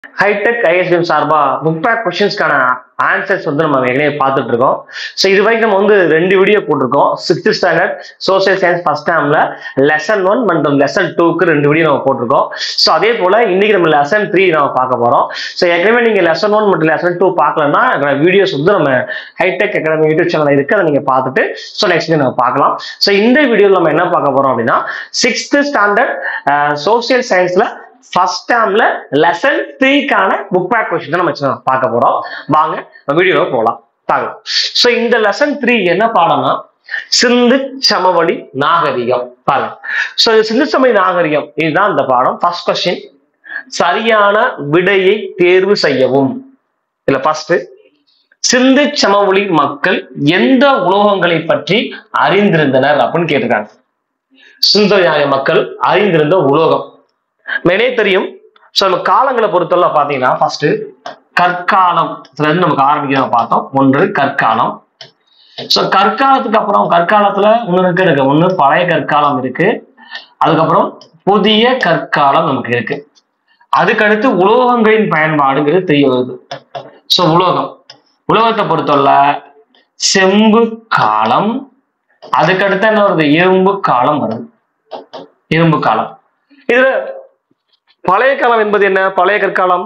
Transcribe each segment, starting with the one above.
Hitech ISM சார்பா book back கொஸ்டின்ஸ்க்கான answers வந்து நம்ம ஏற்கனவே பார்த்துட்டு இருக்கோம் ஸோ இது வரைக்கும் நம்ம வந்து ரெண்டு வீடியோ போட்டிருக்கோம் sixth standard social science first டேம்ல லெசன் ஒன் மற்றும் லெசன் டூக்கு ரெண்டு வீடியோ நம்ம போட்டிருக்கோம் ஸோ அதே போல இன்னைக்கு நம்ம லெசன் த்ரீ நம்ம பார்க்க போறோம் ஸோ ஏற்கனவே நீங்க லெசன் ஒன் மற்றும் லெசன் டூ பார்க்கலன்னா வீடியோஸ் வந்து நம்ம ஹைடெக் அகாடமி யூடியூப் சேனல் இருக்கு அதை நீங்க பார்த்துட்டு ஸோ நெக்ஸ்ட் நம்ம பார்க்கலாம் ஸோ இந்த வீடியோவில் நம்ம என்ன பார்க்க போறோம் அப்படின்னா சிக்ஸ்த் ஸ்டாண்டர்ட் சோசியல் சயின்ஸ்ல ஃபர்ஸ்ட் டேர்ம்ல லெசன் த்ரீக்கான புக் பேக் கொஸ்டின் தான் நம்ம வச்சு பார்க்க போறோம் வாங்க வீடியோவை போகலாம் பார்க்கலாம் ஸோ இந்த லெசன் த்ரீ என்ன பாடம்னா சிந்து சமவெளி நாகரிகம் பாருங்க ஸோ சிந்து சமவெளி நாகரிகம் இதுதான் இந்த பாடம் ஃபர்ஸ்ட் கொஸ்டின் சரியான விடையை தேர்வு செய்யவும் இதுல ஃபர்ஸ்ட் சிந்து சமவெளி மக்கள் எந்த உலோகங்களை பற்றி அறிந்திருந்தனர் அப்படின்னு கேட்டிருக்காங்க சிந்து நாய மக்கள் அறிந்திருந்த உலோகம் மெனே தெரியும் ஸோ நம்ம காலங்களை பொறுத்தவரை பார்த்தீங்கன்னா ஃபர்ஸ்ட் கற்காலம் இதுல இருந்து நமக்கு ஆரம்பிக்கிறோம் பார்த்தோம் ஒன்று கற்காலம் ஸோ கற்காலத்துக்கு அப்புறம் கற்காலத்துல ஒன்று இருக்கு இருக்கு ஒன்று பழைய கற்காலம் இருக்கு அதுக்கப்புறம் புதிய கற்காலம் நமக்கு இருக்கு அதுக்கடுத்து உலோகங்களின் பயன்பாடுங்கிறது தெரிய வருது ஸோ உலோகம் உலோகத்தை பொறுத்தவரை செம்பு காலம் அதுக்கடுத்து என்ன வருது இரும்பு காலம் வருது இரும்பு காலம் இதுல பழைய காலம் என்பது என்ன பழைய கற்காலம்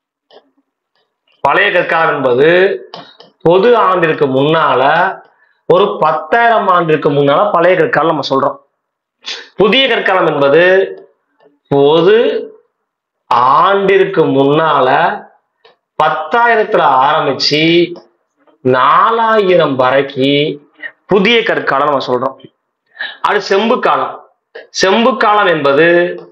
பழைய கற்காலம் என்பது பொது ஆண்டிற்கு முன்னால ஒரு பத்தாயிரம் ஆண்டிற்கு முன்னால பழைய கற்காலம் நம்ம சொல்றோம் புதிய கற்காலம் என்பது பொது ஆண்டிற்கு முன்னால பத்தாயிரத்துல ஆரம்பிச்சு நாலாயிரம் வரைக்கும் புதிய கற்காலம் நம்ம சொல்றோம் அது செம்பு காலம் செம்பு காலம் என்பது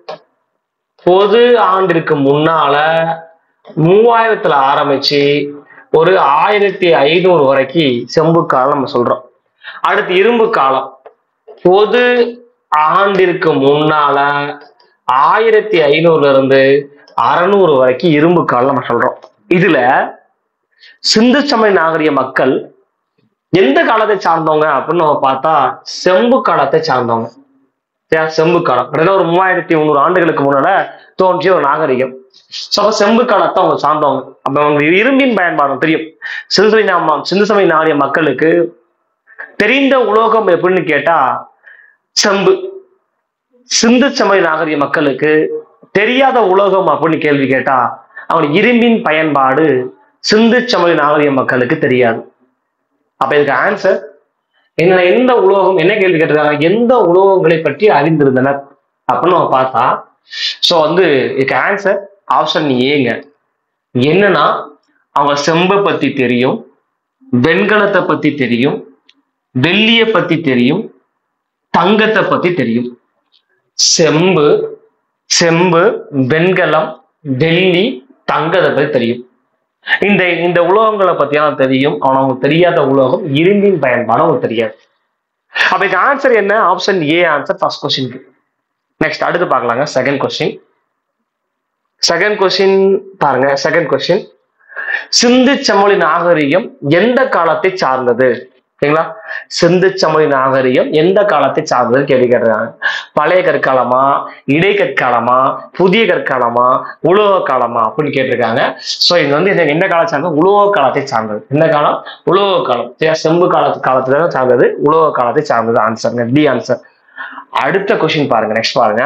பொது ஆண்டிற்கு முன்னால மூவாயிரத்துல ஆரம்பிச்சு ஒரு ஆயிரத்தி ஐநூறு வரைக்கும் செம்பு காலம் நம்ம சொல்றோம் அடுத்து இரும்பு காலம் பொது ஆண்டிற்கு முன்னால ஆயிரத்தி ஐநூறுல இருந்து அறுநூறு வரைக்கும் இரும்பு காலம் நம்ம சொல்றோம் இதுல சிந்து சமய நாகரிக மக்கள் எந்த காலத்தை சார்ந்தவங்க அப்படின்னு நம்ம பார்த்தா செம்பு காலத்தை சார்ந்தவங்க சரியா? செம்பு காலம் கிட்டத்தட்ட ஒரு மூவாயிரத்தி முந்நூறு ஆண்டுகளுக்கு முன்னால தோன்றிய ஒரு நாகரிகம் ஸோ அப்ப செம்பு காலத்தை அவங்க சார்ந்தவங்க அப்ப அவங்க இரும்பின் பயன்பாடு தெரியும் சிந்து நாம சிந்து சமய நாகரிக மக்களுக்கு தெரிந்த உலோகம் எப்படின்னு கேட்டா செம்பு சிந்து சமய நாகரிக மக்களுக்கு தெரியாத உலோகம் அப்படின்னு கேள்வி கேட்டா அவங்க இரும்பின் பயன்பாடு சிந்து சமய நாகரிக மக்களுக்கு தெரியாது அப்ப இதுக்கு ஆன்சர் என்ன எந்த உலோகம் என்ன கேள்வி கேட்டிருக்காங்க எந்த உலோகங்களை பற்றி அறிந்திருந்தனர் அப்படின்னு நம்ம பார்த்தா ஸோ வந்து இதுக்கு ஆன்சர் ஆப்ஷன் ஏங்க என்னன்னா அவங்க செம்பை பத்தி தெரியும் வெண்கலத்தை பத்தி தெரியும் வெள்ளியை பத்தி தெரியும் தங்கத்தை பத்தி தெரியும் செம்பு செம்பு வெண்கலம் வெள்ளி தங்கத்தை பத்தி தெரியும் இந்த இந்த உலோகங்களை பத்தியான தெரியும் ஆனா அவங்களுக்கு தெரியாத உலோகம் இரும்பின் பயன்பாடு அவங்களுக்கு தெரியாது அப்ப இதுக்கு ஆன்சர் என்ன ஆப்ஷன் ஏ ஆன்சர் ஃபர்ஸ்ட் கொஸ்டினுக்கு நெக்ஸ்ட் அடுத்து பார்க்கலாங்க செகண்ட் கொஸ்டின் செகண்ட் கொஸ்டின் பாருங்க செகண்ட் கொஸ்டின் சிந்து சமொழி நாகரிகம் எந்த காலத்தை சார்ந்தது ஓகேங்களா சிந்து சமொழி நாகரிகம் எந்த காலத்தை சார்ந்தது கேள்வி கேட்டுறாங்க பழைய கற்காலமா இடை கற்காலமா புதிய கற்காலமா உலோக காலமா அப்படின்னு கேட்டிருக்காங்க சோ இது வந்து என்ன- எந்த காலம் சார்ந்தது உலோக காலத்தை சார்ந்தது எந்த காலம் உலோக காலம் சரியா? செம்பு காலத்து காலத்துல தான் சார்ந்தது உலோக காலத்தை சார்ந்தது ஆன்சர் டி ஆன்சர் அடுத்த கொஸ்டின் பாருங்க நெக்ஸ்ட் பாருங்க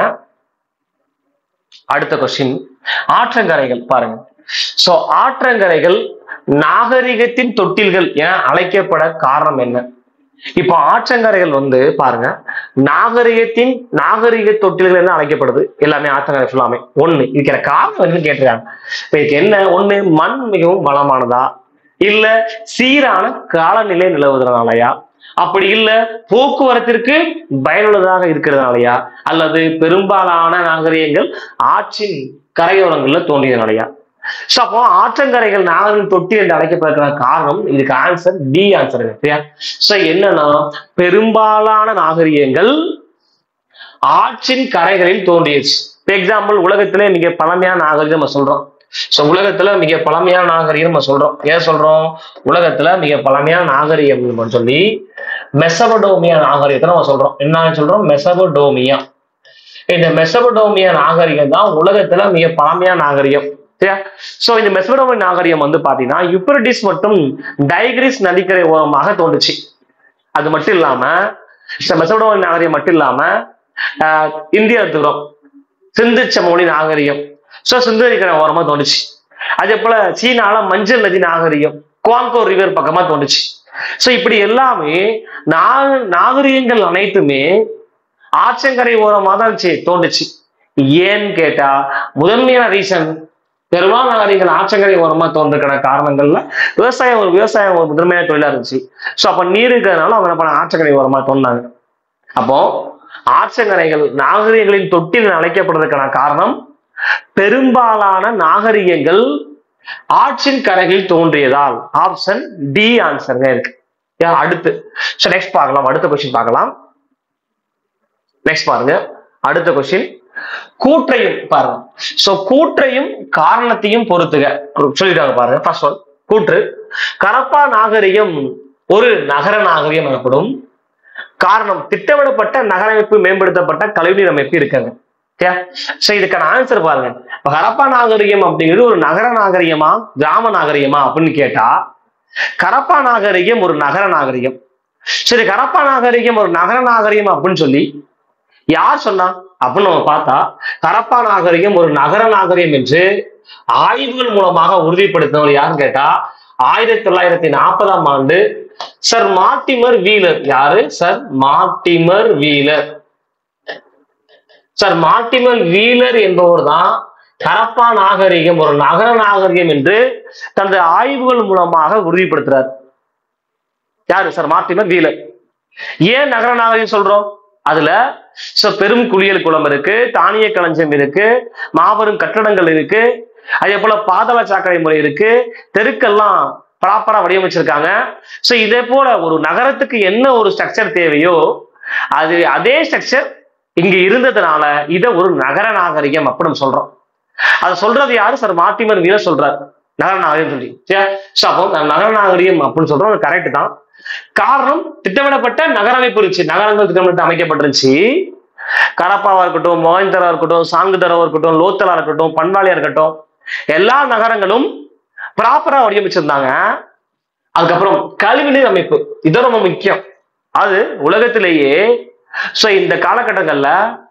அடுத்த கொஸ்டின் ஆற்றங்கரைகள் பாருங்க சோ ஆற்றங்கரைகள் நாகரிகத்தின் தொட்டில்கள் என அழைக்கப்பட காரணம் என்ன இப்போ ஆற்றங்கரைகள் வந்து பாருங்க நாகரிகத்தின் நாகரிக தொட்டில்கள் என்ன அழைக்கப்படுது எல்லாமே ஆற்றங்கரை ஃபுல்லாமே ஒண்ணு இருக்கிற காரணம் என்னன்னு கேட்டிருக்காங்க இப்ப இதுக்கு என்ன ஒண்ணு மண் மிகவும் வளமானதா இல்ல சீரான காலநிலை நிலவுவதனாலயா அப்படி இல்ல போக்குவரத்திற்கு பயனுள்ளதாக இருக்கிறதுனாலயா அல்லது பெரும்பாலான நாகரிகங்கள் ஆற்றின் கரையோரங்கள்ல தோன்றியதுனாலயா சோ அப்போ ஆற்றங்கரைகள் நாகரிகம் தொட்டி என்று அழைக்கப்படுகிற காரணம் இதுக்கு ஆன்சர் டி ஆன்சர் சரியா சோ என்னன்னா பெரும்பாலான நாகரிகங்கள் ஆற்றின் கரைகளில் தோன்றியது எக்ஸாம்பிள் உலகத்திலே மிக பழமையான நாகரிகம் நம்ம சொல்றோம் சோ உலகத்துல மிக பழமையான நாகரிகம் நம்ம சொல்றோம் ஏன் சொல்றோம் உலகத்துல மிக பழமையான நாகரிகம் நம்ம சொல்லி மெசபடோமியா நாகரிகத்தை நம்ம சொல்றோம் என்ன சொல்றோம் மெசபடோமியா இந்த மெசபடோமியா நாகரிகம் தான் உலகத்துல மிக பழமையான நாகரிகம் சரியா சோ இந்த மெசபடோமிய நாகரிகம் வந்து பாத்தீங்கன்னா யூப்ரடிஸ் மற்றும் டைகிரிஸ் நதிக்கரை ஓரமாக தோன்றுச்சு அது மட்டும் இல்லாம மெசபடோமிய நாகரிகம் மட்டும் இல்லாம ஆஹ், இந்தியா எடுத்துக்கிறோம் சிந்து சமவெளி நாகரிகம் சோ சிந்து நதிக்கரை ஓரமா தோணுச்சு அதே போல சீனால மஞ்சள் நதி நாகரிகம் குவாங்கோ ரிவர் பக்கமா தோணுச்சு சோ இப்படி எல்லாமே நாக நாகரிகங்கள் அனைத்துமே ஆற்றங்கரை ஓரமா தான் சி- தோண்டுச்சு ஏன்னு கேட்டா முதன்மையான ரீசன் பெரும்பாலான நாகரிகங்கள் ஆற்றங்கரை ஓரமா தோன்றதுக்கான காரணங்கள்ல விவசாயம் ஒரு விவசாயம் ஒரு முதன்மையான தொழிலா இருந்துச்சு சோ அப்ப நீர் இருக்கிறதுனால அவங்க என்ன பண்ண ஆற்றங்கரை ஓரமா தோண்டினாங்க அப்போ ஆற்றங்கரைகள் நாகரிகங்களின் தொட்டில் என அழைக்கப்படுறதுக்கான காரணம் பெரும்பாலான நாகரிகங்கள் ஆற்றின் கரைகளில் தோன்றியதால் ஆப்ஷன் டி ஆன்சருங்க இருக்கு Yeah, அடுத்து ஸோ நெக்ஸ்ட் பார்க்கலாம் அடுத்த கொஸ்டின் பார்க்கலாம் நெக்ஸ்ட் பாருங்க அடுத்த கொஸ்டின் கூற்றையும் பாருங்க சோ கூற்றையும் காரணத்தையும் பொறுத்துக சொல்லிட்டாங்க பாருங்க ஃபர்ஸ்ட் ஒன் கூற்று கரப்பா நாகரிகம் ஒரு நகர நாகரிகம் எனப்படும் காரணம் திட்டமிடப்பட்ட நகரமைப்பு மேம்படுத்தப்பட்ட கழிவுநீர் அமைப்பு இருக்காங்க சோ இதுக்கான ஆன்சர் பாருங்க இப்ப ஹரப்பா நாகரிகம் அப்படிங்கிறது ஒரு நகர நாகரிகமா கிராம நாகரிகமா அப்படின்னு கேட்டா கரப்பா நாகரிகம் ஒரு நகர நாகரிகம் சரி கரப்பா நாகரிகம் ஒரு நகர நாகரிகம் அப்படின்னு சொல்லி யார் சொன்னா அப்படின்னு நம்ம பார்த்தா கரப்பா நாகரிகம் ஒரு நகர நாகரிகம் என்று ஆய்வுகள் மூலமாக உறுதிப்படுத்தினவர் யாருன்னு கேட்டா ஆயிரத்தி தொள்ளாயிரத்தி நாற்பதாம் ஆண்டு சர் மார்டிமர் வீலர் யாரு sir Mortimer Wheeler sir Mortimer Wheeler என்பவர் தான் கரப்பா நாகரிகம் ஒரு நகர நாகரிகம் என்று தனது ஆய்வுகள் மூலமாக உறுதிப்படுத்துறார் யாரு சார் மார்டிமர் வீலர் ஏன் நகர நாகரிகம் சொல்றோம் அதுல so பெரும் குளியல் குளம் இருக்கு தானிய களஞ்சியம் இருக்கு மாபெரும் கட்டடங்கள் இருக்கு அதே போல பாதாள சாக்கடை முறை இருக்கு தெருக்கெல்லாம் ப்ராப்பரா வடிவமைச்சிருக்காங்க சோ இதே போல ஒரு நகரத்துக்கு என்ன ஒரு ஸ்ட்ரக்சர் தேவையோ அது அதே ஸ்ட்ரக்சர் இங்க இருந்ததுனால இதை ஒரு நகர நாகரிகம் அப்படி நம்ம சொல்றோம் அதை சொல்றது யாரு சார் மார்டிமர் வீரர் சொல்றாரு நகர நாகரிகம் சொல்லி சரியா So, அப்போ நான் நகர நாகரிகம் அப்படின்னு சொல்றோம் அது கரெக்ட் தான் காரணம் திட்டமிடப்பட்ட நகர அமைப்பு இருந்துச்சு நகரங்கள் திட்டமிட்டு அமைக்கப்பட்டிருந்துச்சு கரப்பாவா இருக்கட்டும் மோகந்தரா இருக்கட்டும் சாங்குதரவா இருக்கட்டும் லோத்தலா இருக்கட்டும் பண்பாளியா இருக்கட்டும் எல்லா நகரங்களும் ப்ராப்பரா வடிவமைச்சிருந்தாங்க அதுக்கப்புறம் கழிவுநீர் அமைப்பு இது ரொம்ப முக்கியம் அது உலகத்திலேயே சோ இந்த காலகட்டங்கள்ல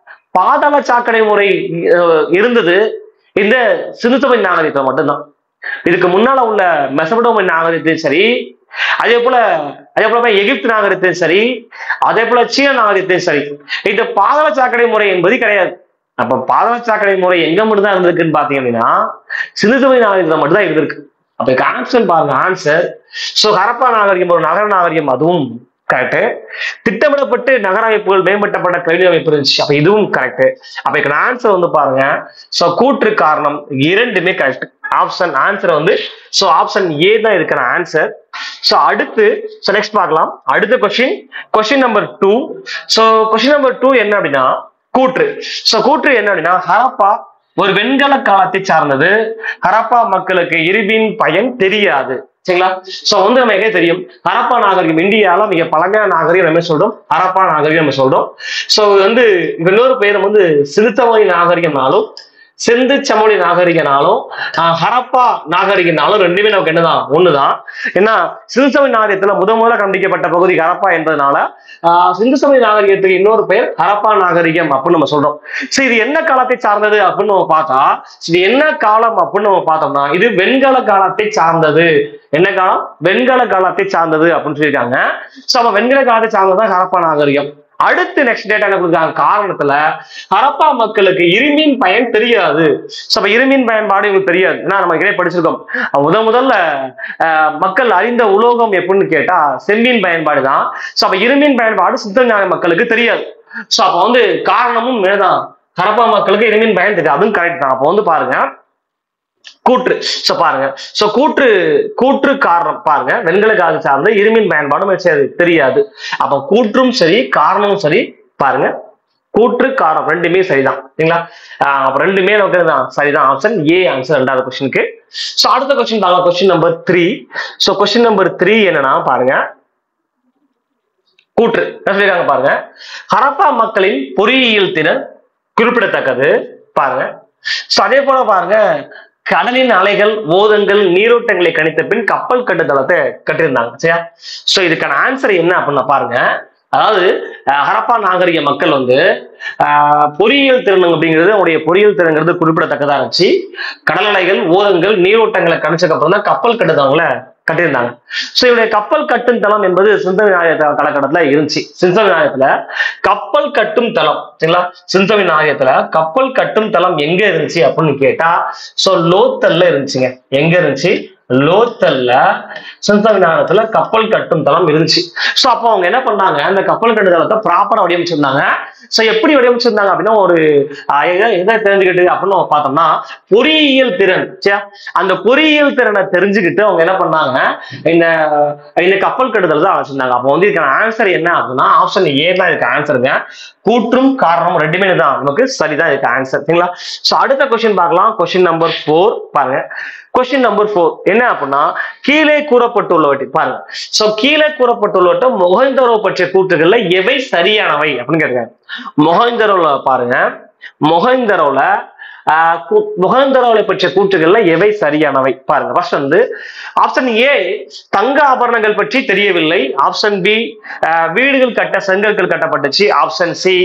பாதாள சாக்கடை முறை அஹ், இருந்தது இந்த சிறுசபை நாகரிகத்துல மட்டும்தான் இதுக்கு முன்னால உள்ள மெசபடோமியன் நாகரிகத்தையும் சரி அதே போல அதே போல எகிப்து நாகரிகத்தையும் சரி அதே போல சீன நாகரிகத்தையும் சரி இந்த பாதாள சாக்கடை முறை என்பது கிடையாது அப்ப பாதாள சாக்கடை முறை எங்க மட்டும் தான் இருந்திருக்குன்னு பாத்தீங்க அப்படின்னா சிறுசபை நாகரிகத்துல மட்டும் தான் இருந்திருக்கு அப்ப ஆன்சர் பாருங்க ஆன்சர் சோ ஹரப்பா நாகரிகம் ஒரு நகர நாகரிகம் அதுவும் கரெக்ட் திட்டமிடப்பட்டு நகர அமைப்புகள் மேம்பட்டப்பட்ட கல்வி அமைப்பு இருந்துச்சு அப்ப இதுவும் கரெக்ட் அப்ப இதுக்கு ஆன்சர் வந்து பாருங்க சோ கூற்று காரணம் இரண்டுமே கரெக்ட் ஆப்ஷன் ஆன்சர் வந்து சோ ஆப்ஷன் ஏ தான் இருக்கிற ஆன்சர் சோ அடுத்து சோ நெக்ஸ்ட் பார்க்கலாம் அடுத்த question question number two so question number two என்ன அப்படின்னா கூற்று சோ கூற்று என்ன அப்படின்னா ஹரப்பா ஒரு வெண்கல காலத்தை சார்ந்தது ஹரப்பா மக்களுக்கு இருபின் பயன் தெரியாது சரிங்களா சோ வந்து நமக்கே தெரியும் ஹரப்பா நாகரிகம் இந்தியால மிக பழமையான நாகரிகம் நம்ம சொல்றோம் ஹரப்பா நாகரிகம் நம்ம சொல்றோம் சோ இது வந்து இன்னொரு பேரும் வந்து சிறுத்தமொழி நாகரிகம்னாலும் செந்து சமொழி நாகரிகனாலும் ஆஹ், ஹரப்பா நாகரிகனாலும் ரெண்டுமே நமக்கு என்னதான் ஒண்ணுதான் ஏன்னா சிந்து சமய நாகரிகத்துல முத முதல்ல கண்டிக்கப்பட்ட பகுதி ஹரப்பா என்பதனால ஆஹ், சிந்து சமய நாகரிகத்துக்கு இன்னொரு பெயர் ஹரப்பா நாகரிகம் அப்படின்னு நம்ம சொல்றோம் சரி இது என்ன காலத்தை சார்ந்தது அப்படின்னு நம்ம பார்த்தா இது என்ன காலம் அப்படின்னு நம்ம பார்த்தோம்னா இது வெண்கல காலத்தை சார்ந்தது என்ன காலம் வெண்கல காலத்தை சார்ந்தது அப்படின்னு சொல்லியிருக்காங்க சோ அப்ப வெண்கல காலத்தை சார்ந்ததுதான் ஹரப்பா நாகரிகம் அடுத்து நெக்ஸ்ட் டேட்டா என்ன கொடுக்குறாங்க காரணத்துல ஹரப்பா மக்களுக்கு இரும்பின் பயன் தெரியாது சோ அப்ப இரும்பின் பயன்பாடு இவங்களுக்கு தெரியாது ஏன்னா நம்ம இடையே படிச்சிருக்கோம் முத முதல்ல அஹ், மக்கள் அறிந்த உலோகம் எப்படின்னு கேட்டா செம்பின் பயன்பாடு தான் சோ அப்ப இரும்பின் பயன்பாடு சித்த ஞான மக்களுக்கு தெரியாது சோ அப்ப வந்து காரணமும் மேதான் ஹரப்பா மக்களுக்கு இரும்பின் பயன் தெரியாது அதுவும் கரெக்ட் தான் அப்போ வந்து பாருங்க கூற்று சோ பாருங்க சோ கூற்று கூற்று காரணம் பாருங்க வெண்கலக்காக சார்ந்த இருமின் பயன்பாடும் சரி தெரியாது அப்ப கூற்றும் சரி காரணமும் சரி பாருங்க கூற்று காரணம் ரெண்டுமே சரிதான் சரிங்களா ஆஹ் அப்ப ரெண்டுமே நமக்கு தான் சரிதான் ஆப்ஷன் ஏ ஆன்சர் ரெண்டாவது கொஸ்டினுக்கு சோ அடுத்த கொஸ்டின் பாருங்க question number three so question number three என்னன்னா பாருங்க கூற்று என்ன சொல்லிருக்காங்க பாருங்க ஹரப்பா மக்களின் பொறியியல் திறன் குறிப்பிடத்தக்கது பாருங்க சோ அதே போல பாருங்க கடலின் அலைகள் ஓதங்கள் நீரோட்டங்களை கணித்த பின் கப்பல் கட்டுத்தளத்தை கட்டியிருந்தாங்க சரியா சோ இதுக்கான ஆன்சர் என்ன அப்படின்னா பாருங்க அதாவது அஹ், ஹரப்பா நாகரிக மக்கள் வந்து ஆஹ், பொறியியல் திறன் அப்படிங்கிறது அவங்களுடைய பொறியியல் திறன்கிறது குறிப்பிடத்தக்கதா இருந்துச்சு கடல் அலைகள் ஓதங்கள் நீரோட்டங்களை கணிச்சதுக்கு அப்புறம் தான் கப்பல் கட்டுதவங்களை கட்டியிருந்தாங்க சோ இவருடைய கப்பல் கட்டும் தளம் என்பது சிந்த விநாயக காலகட்டத்துல இருந்துச்சு சிந்த விநாயகத்துல கப்பல் கட்டும் தளம் சரிங்களா சிந்த விநாயகத்துல கப்பல் கட்டும் தளம் எங்க இருந்துச்சு அப்படின்னு கேட்டா சோ லோத்தல்ல இருந்துச்சுங்க எங்க இருந்துச்சு லோத்தல்ல சிந்த விநாயகத்துல கப்பல் கட்டும் தளம் இருந்துச்சு சோ அப்போ அவங்க என்ன பண்ணாங்க அந்த கப்பல் கட்டும் தளத்தை ப்ராப்பரா வடிவமைச்சிருந்தாங்க சோ எப்படி வடிவமைச்சிருந்தாங்க அப்படின்னா ஒரு ஆஹ், எதை எதை தெரிஞ்சுக்கிட்டு அப்படின்னு நம்ம பார்த்தோம்னா பொறியியல் திறன் சரியா அந்த பொறியியல் திறனை தெரிஞ்சுக்கிட்டு அவங்க என்ன பண்ணாங்க இந்த இந்த கப்பல் கட்டுதல் தான் வச்சிருந்தாங்க அப்போ வந்து இதுக்கான ஆன்சர் என்ன அப்படின்னா ஆப்ஷன் ஏ தான் இதுக்கு ஆன்சருங்க கூற்றும் காரணம் ரெண்டுமே தான் நமக்கு சரிதான் இதுக்கு ஆன்சர் சரிங்களா சோ அடுத்த கொஸ்டின் பார்க்கலாம் கொஸ்டின் நம்பர் ஃபோர் பாருங்க கொஸ்டின் நம்பர் ஃபோர் என்ன அப்படின்னா கீழே கூறப்பட்டுள்ளவற்றை பாருங்க சோ கீழே கூறப்பட்டுள்ளவற்றை மொஹந்தரோ பற்றிய கூற்றுகள்ல எவை சரியானவை அப்படின்னு கேட்கிறாங்க மொஹந்தரோல பாருங்க மொஹந்தரோல ஆஹ் கு- மொஹந்தரோலை பற்றிய கூற்றுகள்ல எவை சரியானவை பாருங்க ஃபர்ஸ்ட் வந்து ஆப்ஷன் ஏ தங்க ஆபரணங்கள் பற்றி தெரியவில்லை ஆப்ஷன் பி வீடுகள் கட்ட செங்கற்கள் கட்டப்பட்டுச்சு ஆப்ஷன் சி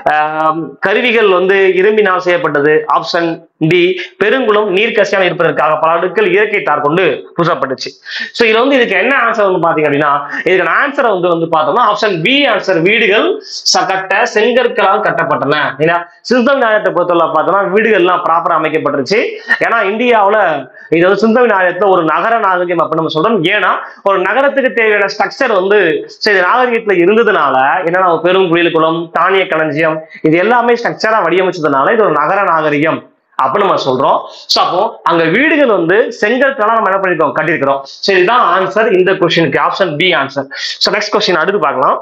கருவிகள் வந்து இரும்பினால் செய்யப்பட்டது ஆப்ஷன் டி பெருங்குளம் நீர்க்கசியான இருப்பதற்காக பல அடுக்கள் இயற்கை தார் கொண்டு பூசப்பட்டுச்சு சோ இதுல வந்து இதுக்கு என்ன ஆன்சர் வந்து பாத்தீங்க அப்படின்னா இதுக்கான ஆன்சர் வந்து வந்து பார்த்தோம்னா ஆப்ஷன் பி ஆன்சர் வீடுகள் ச- கட்ட செங்கற்களால் கட்டப்பட்டன ஏன்னா சிந்தம் நியாயத்தை பொறுத்தவரை பார்த்தோம்னா வீடுகள்லாம் ப்ராப்பரா அமைக்கப்பட்டுருச்சு ஏன்னா இந்தியாவுல இது வந்து சிந்தம் நியாயத்துல ஒரு நகர நாகரிகம் அப்படின்னு நம்ம சொல்றோம் ஏன்னா ஒரு நகரத்துக்கு தேவையான ஸ்ட்ரக்சர் வந்து சரி நாகரிகத்துல இருந்ததுனால என்னன்னா பெரும் குளியல் குளம் தானிய களஞ்சியம் இது எல்லாமே ஸ்ட்ரக்சரா வடிவமைச்சதுனால இது ஒரு நகர நாகரிகம் அப்படின்னு நம்ம சொல்றோம் சோ அப்போ அங்க வீடுகள் வந்து செங்கற்களால் நம்ம என்ன பண்ணிருக்கோம் கட்டியிருக்கிறோம் சோ இதுதான் ஆன்சர் இந்த கொஸ்டினுக்கு option B answer so next question அடுத்து பார்க்கலாம்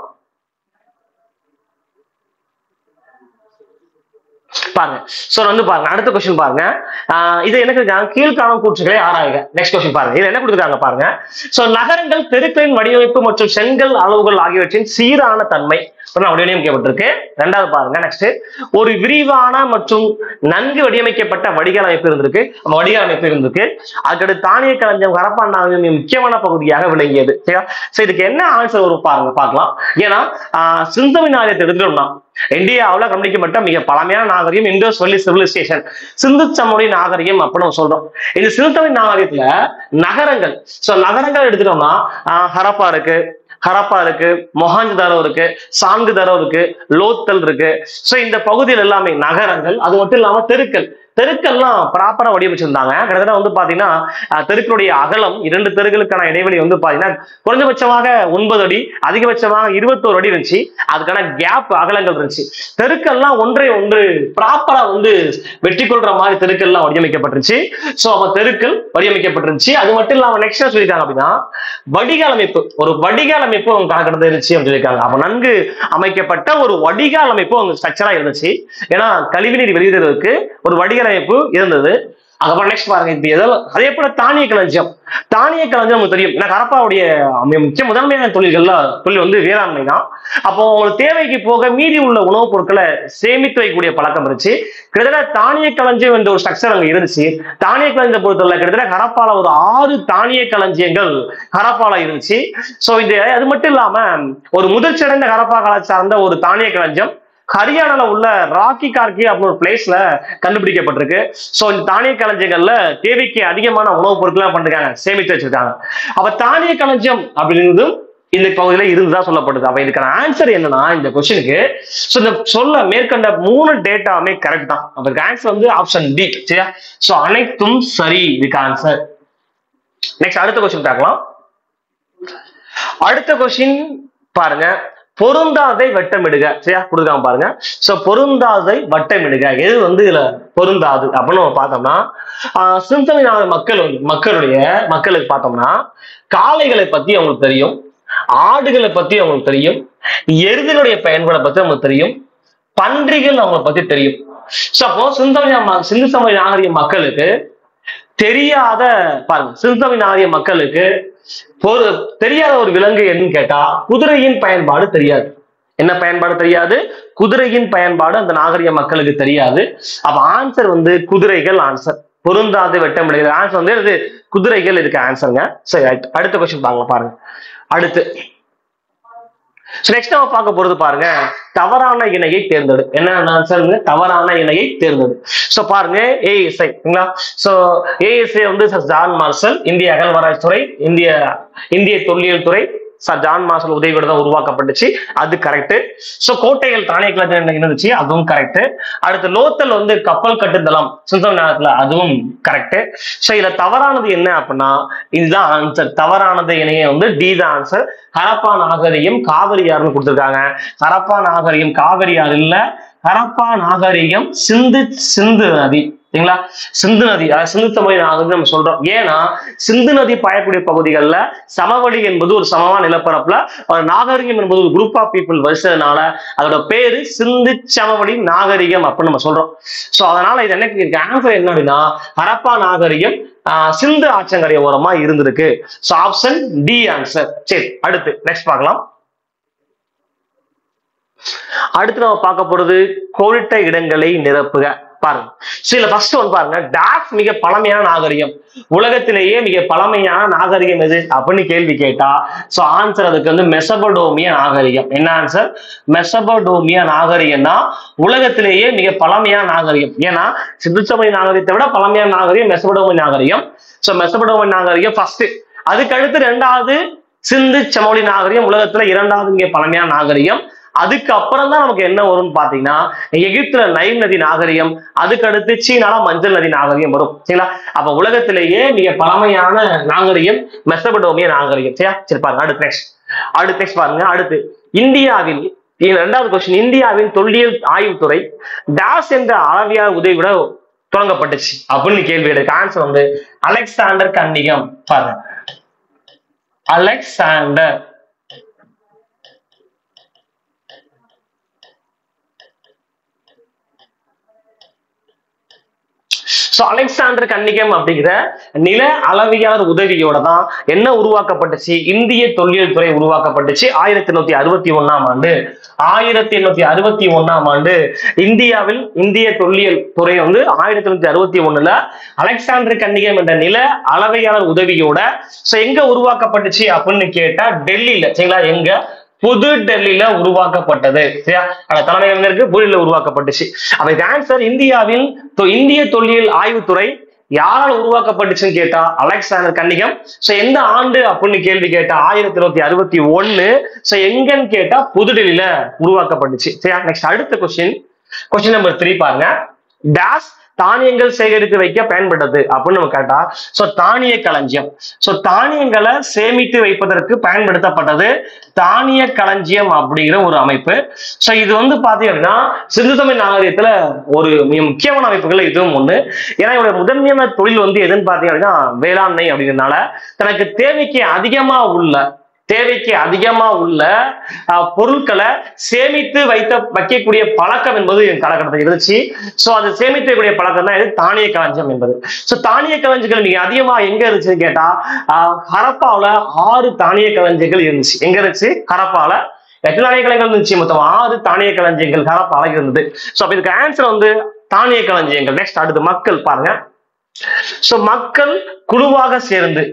பாருங்க சோ வந்து பாருங்க அடுத்த கொஸ்டின் பாருங்க ஆஹ் இது என்ன இருக்காங்க கீழ்காணும் கூற்றுகளை ஆராயுங்க நெக்ஸ்ட் கொஸ்டின் பாருங்க இது என்ன கொடுத்துருக்காங்க பாருங்க சோ நகரங்கள் தெருக்களின் வடிவமைப்பு மற்றும் செங்கல் அளவுகள் ஆகியவற்றின் சீரான தன்மை வடிவமைக்கப்பட்டிருக்கு ரெண்டாவது பாருங்க நெக்ஸ்ட் ஒரு விரிவான மற்றும் நன்கு வடிவமைக்கப்பட்ட வடிகால் அமைப்பு இருந்திருக்கு அந்த வடிகால் அமைப்பு இருந்திருக்கு அதுக்கடுத்து தானிய களஞ்சியம் கரப்பாண்டாவின் முக்கியமான பகுதியாக விளங்கியது சரியா சோ இதுக்கு என்ன ஆன்சர் வரும் பாருங்க பார்க்கலாம் ஏன்னா ஆஹ் சிந்தமின் ஆலயத்தை எடுத்துட்டோம்னா இந்தியாவுல கவனிக்கப்பட்ட மிக பழமையான நாகரிகம் இந்தோ சொல்லி சிவிலைசேஷன் சிந்து சமொழி நாகரிகம் அப்படின்னு நம்ம சொல்றோம் இந்த சிந்து நாகரிகத்துல நகரங்கள் சோ நகரங்கள் எடுத்துட்டோம்னா ஆஹ் ஹரப்பா இருக்கு ஹரப்பா இருக்கு மொஹாஞ்சதாரோ இருக்கு சாங்குதாரோ இருக்கு லோத்தல் இருக்கு சோ இந்த பகுதியில் எல்லாமே நகரங்கள் அது மட்டும் இல்லாம தெருக்கள் தெருக்கள்லாம் ப்ராப்பரா வடிவமைச்சிருந்தாங்க கிட்டத்தட்ட வந்து பாத்தீங்கன்னா அஹ், தெருக்களுடைய அகலம் இரண்டு தெருக்களுக்கான இடைவெளி வந்து பாத்தீங்கன்னா குறைஞ்சபட்சமாக ஒன்பது அடி அதிகபட்சமாக இருபத்தோரு அடி இருந்துச்சு அதுக்கான கேப் அகலங்கள் இருந்துச்சு தெருக்கள்லாம் ஒன்றை ஒன்று ப்ராப்பரா வந்து வெற்றி கொள்ற மாதிரி தெருக்கள்லாம் வடிவமைக்கப்பட்டுருச்சு சோ அப்ப தெருக்கள் வடிவமைக்கப்பட்டிருந்துச்சு அது மட்டும் இல்லாம நெக்ஸ்ட் என்ன சொல்லியிருக்காங்க அப்படின்னா வடிகால் அமைப்பு ஒரு வடிகால் அமைப்பு அவங்க கணக்கெடுத்து இருந்துச்சு அப்படின்னு சொல்லியிருக்காங்க அப்ப நன்கு அமைக்கப்பட்ட ஒரு வடிகால் அமைப்பு அவங்க ஸ்ட்ரக்சரா இருந்துச்சு ஏன்னா கழிவுநீர் வெளியிடுறதுக்கு ஒரு வடிகால் அமைப்பு இருந்தது அதுக்கப்புறம் நெக்ஸ்ட் பாருங்க இப்ப எதாவது அதே போல தானிய களஞ்சியம் தானிய களஞ்சியம் நமக்கு தெரியும் ஏன்னா கரப்பாவுடைய மிக முக்கிய முதன்மையான தொழில்கள்ல தொழில் வந்து வேளாண்மை தான் அப்போ உங்களுக்கு தேவைக்கு போக மீதி உள்ள உணவுப் பொருட்களை சேமித்து வைக்கக்கூடிய பழக்கம் இருந்துச்சு கிட்டத்தட்ட தானிய களஞ்சியம் என்ற ஒரு ஸ்ட்ரக்சர் அங்க இருந்துச்சு தானிய களஞ்சியம் பொறுத்தவரை கிட்டத்தட்ட ஹரப்பால ஒரு ஆறு தானிய களஞ்சியங்கள் ஹரப்பால இருந்துச்சு சோ இது அது மட்டும் இல்லாம ஒரு முதிர்ச்சியடைந்த ஹரப்பா கால சார்ந்த ஒரு தானிய களஞ்சியம் ஹரியானால உள்ள ராக்கி கார்கி அப்படின்னு ஒரு பிளேஸ்ல கண்டுபிடிக்கப்பட்டிருக்கு சோ இந்த தானிய களஞ்சியங்கள்ல தேவைக்கு அதிகமான உணவுப் பொருட்கள் பண்ணிருக்காங்க சேமித்து வச்சிருக்காங்க அப்ப தானிய களஞ்சியம் அப்படிங்கிறது இந்த பகுதியில இருந்துதான் சொல்லப்படுது அப்ப இதுக்கான ஆன்சர் என்னன்னா இந்த கொஸ்டினுக்கு சோ இந்த சொல்ல மேற்கண்ட மூணு டேட்டாவுமே கரெக்ட் தான் அப்ப இதுக்கு ஆன்சர் வந்து ஆப்ஷன் டி சரியா சோ அனைத்தும் சரி இதுக்கு ஆன்சர் நெக்ஸ்ட் அடுத்த கொஸ்டின் பார்க்கலாம் அடுத்த கொஸ்டின் பாருங்க பொருந்தாதை வட்டமிடுக சரியா கொடுக்காம பாருங்க சோ பொருந்தாதை வட்டமிடுக எது வந்து இதுல பொருந்தாது அப்படின்னு நம்ம பார்த்தோம்னா ஆஹ் சிந்தமினாத மக்கள் வந்து மக்களுடைய மக்களுக்கு பார்த்தோம்னா காளைகளை பத்தி அவங்களுக்கு தெரியும் ஆடுகளை பத்தி அவங்களுக்கு தெரியும் எருதுகளுடைய பயன்பாடை பத்தி அவங்களுக்கு தெரியும் பன்றிகள் அவங்களை பத்தி தெரியும் சோ அப்போ சிந்தமிழ சிந்து சமய நாகரிக மக்களுக்கு தெரியாத பாருங்க சிறுத்தமிழ் நாகரிக மக்களுக்கு ஒரு தெரியாத ஒரு விலங்கு என்னன்னு கேட்டா குதிரையின் பயன்பாடு தெரியாது என்ன பயன்பாடு தெரியாது குதிரையின் பயன்பாடு அந்த நாகரிக மக்களுக்கு தெரியாது அப்ப ஆன்சர் வந்து குதிரைகள் ஆன்சர் பொருந்தாது வெட்டமிடுகிறது ஆன்சர் வந்து இது குதிரைகள் இதுக்கு ஆன்சருங்க சரி right. அடுத்த கொஸ்டின் பாருங்க பாருங்க அடுத்து நெக்ஸ்ட் நம்ம பார்க்க போறது பாருங்க தவறான இணையை தேர்ந்தெடு என்ன ஆன்சருங்க தவறான இணையை தேர்ந்தெடு சோ பாருங்க ஏஎஸ்ஐ சரிங்களா சோ ஏஎஸ்ஐ வந்து Sir ஜான் மார்சல் இந்திய அகழ்வாராய்ச்சித்துறை இந்திய இந்திய தொல்லியல் துறை சார் ஜான் மார்சல் உதவியோட தான் உருவாக்கப்பட்டுச்சு அது கரெக்ட் சோ கோட்டைகள் தானிய கிளத்தில் இருந்துச்சு அதுவும் கரெக்ட் அடுத்து லோத்தல் வந்து கப்பல் கட்டுதளம் சுந்தர நேரத்துல அதுவும் கரெக்ட் சோ இதுல தவறானது என்ன அப்படின்னா இதுதான் ஆன்சர் தவறானது இணைய வந்து டி தான் ஆன்சர் ஹரப்பா நாகரிகம் காவிரியார்னு கொடுத்திருக்காங்க ஹரப்பா நாகரிகம் காவிரியார் இல்ல ஹரப்பா நாகரிகம் சிந்து சிந்து நதி சரிங்களா சிந்து நதி அதாவது சிந்து தமிழ் நாகரிகம் நம்ம சொல்றோம் ஏன்னா சிந்து நதி பாயக்கூடிய பகுதிகளில் சமவெளி என்பது ஒரு சமமான நிலப்பரப்புல ஒரு நாகரிகம் என்பது ஒரு குரூப் ஆஃப் பீப்புள் வரிசைனால அதோட பேரு சிந்து சமவெளி நாகரிகம் அப்படின்னு நம்ம சொல்றோம் சோ அதனால இது என்ன இருக்கு ஆன்சர் என்ன அப்படின்னா ஹரப்பா நாகரிகம் ஆஹ், சிந்து ஆற்றங்கரை ஓரமா இருந்திருக்கு சோ ஆப்ஷன் டி ஆன்சர் சரி அடுத்து நெக்ஸ்ட் பார்க்கலாம் அடுத்து நம்ம பார்க்க போறது கோடிட்ட இடங்களை நிரப்புக பாருங்க சில ஃபர்ஸ்ட் ஒன் பாருங்க டாக் மிக பழமையான நாகரிகம் உலகத்திலேயே மிக பழமையான நாகரிகம் எது அப்படின்னு கேள்வி கேட்டா சோ ஆன்சர் அதுக்கு வந்து மெசபடோமிய நாகரிகம் என்ன ஆன்சர் மெசபடோமிய நாகரிகம் தான் உலகத்திலேயே மிக பழமையான நாகரிகம் ஏன்னா சிந்துச்சமய நாகரிகத்தை விட பழமையான நாகரிகம் மெசபடோமிய நாகரிகம் சோ மெசபடோமிய நாகரிகம் ஃபர்ஸ்ட் அதுக்கு அடுத்து ரெண்டாவது சிந்து சமவெளி நாகரிகம் உலகத்துல இரண்டாவது மிக பழமையான நாகரிகம் அதுக்கு அப்புறம் தான் நமக்கு என்ன வரும்னு பாத்தீங்கன்னா எகிப்துல நைல் நதி நாகரிகம் அதுக்கு அடுத்து சீனால மஞ்சள் நதி நாகரிகம் வரும் சரிங்களா அப்ப உலகத்திலேயே மிக பழமையான நாகரிகம் மெசபடோமிய நாகரிகம் சரியா சரி பாருங்க அடுத்து நெக்ஸ்ட் அடுத்து நெக்ஸ்ட் பாருங்க அடுத்து இந்தியாவில் இது ரெண்டாவது கொஸ்டின் இந்தியாவின் தொல்லியல் ஆய்வுத்துறை டாஸ் என்ற அளவியார் உதவியோட தொடங்கப்பட்டுச்சு அப்படின்னு கேள்வி எடுக்க ஆன்சர் வந்து அலெக்சாண்டர் கன்னிகம் பாருங்க அலெக்சாண்டர் சோ அலெக்சாண்டர் கன்னிகம் அப்படிங்கிற நில அளவியார் உதவியோட தான் என்ன உருவாக்கப்பட்டுச்சு இந்திய தொல்லியல் துறை உருவாக்கப்பட்டுச்சு ஆயிரத்தி எண்ணூத்தி அறுபத்தி ஒண்ணாம் ஆண்டு ஆயிரத்தி எண்ணூத்தி அறுபத்தி ஒண்ணாம் ஆண்டு இந்தியாவில் இந்திய தொல்லியல் துறை வந்து ஆயிரத்தி எண்ணூத்தி அறுபத்தி ஒண்ணுல அலெக்சாண்டர் கன்னிகம் என்ற நில அளவையாளர் உதவியோட சோ எங்க உருவாக்கப்பட்டுச்சு அப்படின்னு கேட்டா டெல்லியில சரிங்களா எங்க புது டெல்லியில உருவாக்கப்பட்டது சரியா அந்த தலைமையம் எங்க இருக்கு புதுடில்லியில உருவாக்கப்பட்டுச்சு அப்ப இது ஆன்சர் இந்தியாவின் தொ- இந்திய தொல்லியல் ஆய்வுத்துறை யாரால் உருவாக்கப்பட்டுச்சுன்னு கேட்டா அலெக்சாண்டர் கன்னிகம் சோ எந்த ஆண்டு அப்படின்னு கேள்வி கேட்டா ஆயிரத்தி தொள்ளாயிரத்தி அறுபத்தி ஒண்ணு சோ எங்கன்னு கேட்டா புதுடெல்லியில உருவாக்கப்பட்டுச்சு சரியா நெக்ஸ்ட் அடுத்த கொஸ்டின் கொஸ்டின் நம்பர் த்ரீ பாருங்க டாஸ் தானியங்கள் சேகரித்து வைக்க பயன்பட்டது அப்படின்னு நம்ம கேட்டா சோ தானிய களஞ்சியம் சோ தானியங்களை சேமித்து வைப்பதற்கு பயன்படுத்தப்பட்டது தானிய களஞ்சியம் அப்படிங்கிற ஒரு அமைப்பு சோ இது வந்து பாத்தீங்க அப்படின்னா சிந்து தமிழ் நாகரிகத்துல ஒரு மிக முக்கியமான அமைப்புகள் இதுவும் ஒண்ணு ஏன்னா இவருடைய முதன்மையான தொழில் வந்து எதுன்னு பாத்தீங்க அப்படின்னா வேளாண்மை அப்படிங்கிறதுனால தனக்கு தேவைக்கு அதிகமா உள்ள தேவைக்கு அதிகமா உள்ள அஹ், பொருட்களை சேமித்து வைத்த வைக்கக்கூடிய பழக்கம் என்பது என் காலகட்டத்தில் இருந்துச்சு சோ அது சேமித்து வைக்கக்கூடிய பழக்கம் தான் இது தானிய களஞ்சியம் என்பது சோ தானிய களஞ்சியங்கள் மிக அதிகமா எங்க இருந்துச்சுன்னு கேட்டா அஹ், ஹரப்பாவுல ஆறு தானிய களஞ்சியங்கள் இருந்துச்சு எங்க இருந்துச்சு ஹரப்பால எத்தனை தானிய களஞ்சியங்கள் இருந்துச்சு மொத்தம் ஆறு தானிய களஞ்சியங்கள் ஹரப்பால இருந்தது சோ அப்ப இதுக்கு ஆன்சர் வந்து தானிய களஞ்சியங்கள் நெக்ஸ்ட் அடுத்து மக்கள் பாருங்க சோ மக்கள் குழுவாக சேர்ந்து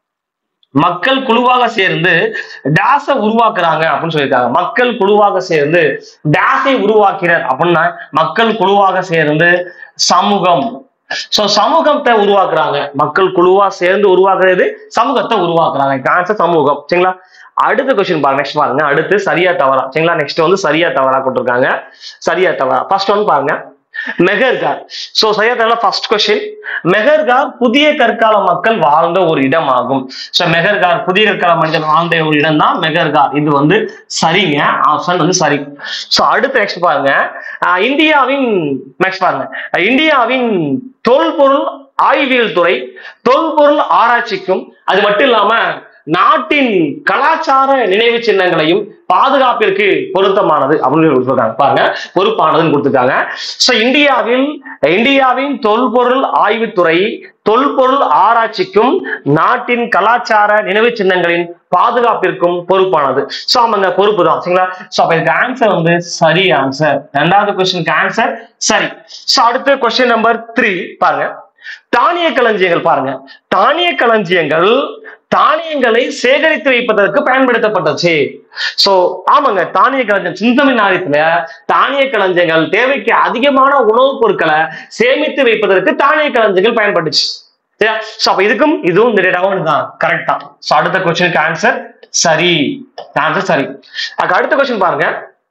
மக்கள் குழுவாக சேர்ந்து டேஸை உருவாக்குறாங்க அப்படின்னு சொல்லியிருக்காங்க மக்கள் குழுவாக சேர்ந்து டேஸை உருவாக்கிறார் அப்படின்னா மக்கள் குழுவாக சேர்ந்து சமூகம் சோ சமூகத்தை உருவாக்குறாங்க மக்கள் குழுவா சேர்ந்து உருவாக்குறது சமூகத்தை உருவாக்குறாங்க ஆன்சர் சமூகம் சரிங்களா அடுத்த கொஸ்டின் பாருங்க நெக்ஸ்ட் பாருங்க அடுத்து சரியா தவறா சரிங்களா நெக்ஸ்ட் வந்து சரியா தவறா கொடுத்துருக்காங்க சரியா தவறா ஃபர்ஸ்ட் ஒன் பாருங்க மெஹர்கார் சோ சரியா தவறா ஃபர்ஸ்ட் கொஸ்டின் மெஹர்கார் புதிய கற்கால மக்கள் வாழ்ந்த ஒரு இடம் ஆகும் சோ மெஹர்கார் புதிய கற்கால மனிதன் வாழ்ந்த ஒரு இடம் தான் மெஹர்கார் இது வந்து சரிங்க ஆப்ஷன் வந்து சரி சோ அடுத்து நெக்ஸ்ட் பாருங்க ஆஹ் இந்தியாவின் நெக்ஸ்ட் பாருங்க இந்தியாவின் தொல்பொருள் ஆய்வியல் துறை தொல்பொருள் ஆராய்ச்சிக்கும் அது மட்டும் இல்லாம நாட்டின் கலாச்சார நினைவு சின்னங்களையும் பாதுகாப்பிற்கு பொருத்தமானது அப்படின்னு கொடுத்துருக்காங்க பாருங்க பொறுப்பானதுன்னு கொடுத்துருக்காங்க சோ இந்தியாவில் இந்தியாவின் தொல்பொருள் ஆய்வுத்துறை தொல்பொருள் ஆராய்ச்சிக்கும் நாட்டின் கலாச்சார நினைவு சின்னங்களின் பாதுகாப்பிற்கும் பொறுப்பானது சோ அவங்க பொறுப்பு தான் சரிங்களா சோ அப்ப இதுக்கு ஆன்சர் வந்து சரி ஆன்சர் ரெண்டாவது கொஸ்டினுக்கு ஆன்சர் சரி சோ அடுத்த கொஸ்டின் நம்பர் த்ரீ பாருங்க தானிய களஞ்சியங்கள் பாருங்க தானிய களஞ்சியங்கள் தானியங்களை சேகரித்து வைப்பதற்கு பயன்படுத்தப்பட்டுச்சு சோ ஆமாங்க தானிய களஞ்சியம் சிந்தமிழ் நாயத்துல தானிய களஞ்சியங்கள் தேவைக்கு அதிகமான உணவுப் பொருட்களை சேமித்து வைப்பதற்கு தானிய களஞ்சியங்கள் பயன்பட்டுச்சு சரியா சோ அப்ப இதுக்கும் இதுவும் இந்த டேட்டாவும் தான் கரெக்ட் தான் சோ அடுத்த கொஸ்டினுக்கு ஆன்சர் சரி ஆன்சர் சரி அதுக்கு அடுத்த கொஸ்டின் பாருங்க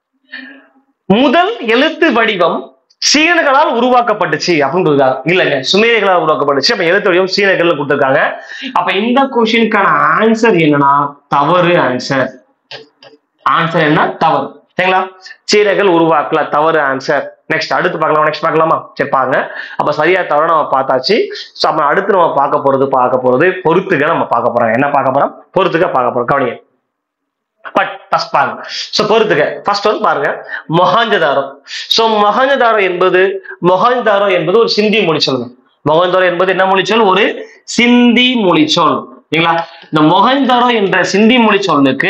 முதல் எழுத்து வடிவம் சீனர்களால் உருவாக்கப்பட்டுச்சு அப்படின்னு கொடுத்தாங்க இல்லைங்க சுமேரியர்களால் உருவாக்கப்பட்டுச்சு அப்ப எழுத்து வடிவம் சீனர்கள் கொடுத்திருக்காங்க அப்ப இந்த கொஸ்டினுக்கான ஆன்சர் என்னன்னா தவறு ஆன்சர் ஆன்சர் என்ன தவறு சரிங்களா சீனர்கள் உருவாக்கல தவறு ஆன்சர் நெக்ஸ்ட் அடுத்து பார்க்கலாம் நெக்ஸ்ட் பார்க்கலாமா சரி பாருங்க அப்ப சரியா தவறு நம்ம பார்த்தாச்சு ஸோ அப்ப அடுத்து நம்ம பார்க்க போறது பார்க்க போறது பொறுத்துக்க நம்ம பார்க்க போறோம் என்ன பார்க்க போறோம் பொறுத்துக்க பார்க்க போறோம் கவனிங்க பட் ஃபர்ஸ்ட் பாருங்க ஸோ பொறுத்துக்க ஃபர்ஸ்ட் வந்து பாருங்க மொஹாஞ்சதாரோ ஸோ மொஹாஞ்சதாரோ என்பது மொஹாஞ்சதாரோ என்பது ஒரு சிந்தி மொழி சொல்லுங்க மொஹாஞ்சதாரோ என்பது என்ன மொழிச்சொல் ஒரு சிந்தி மொழிச்சொல் சரிங்களா இந்த மொஹாஞ்சதாரோ என்ற சிந்தி மொழி சொல்லுக்கு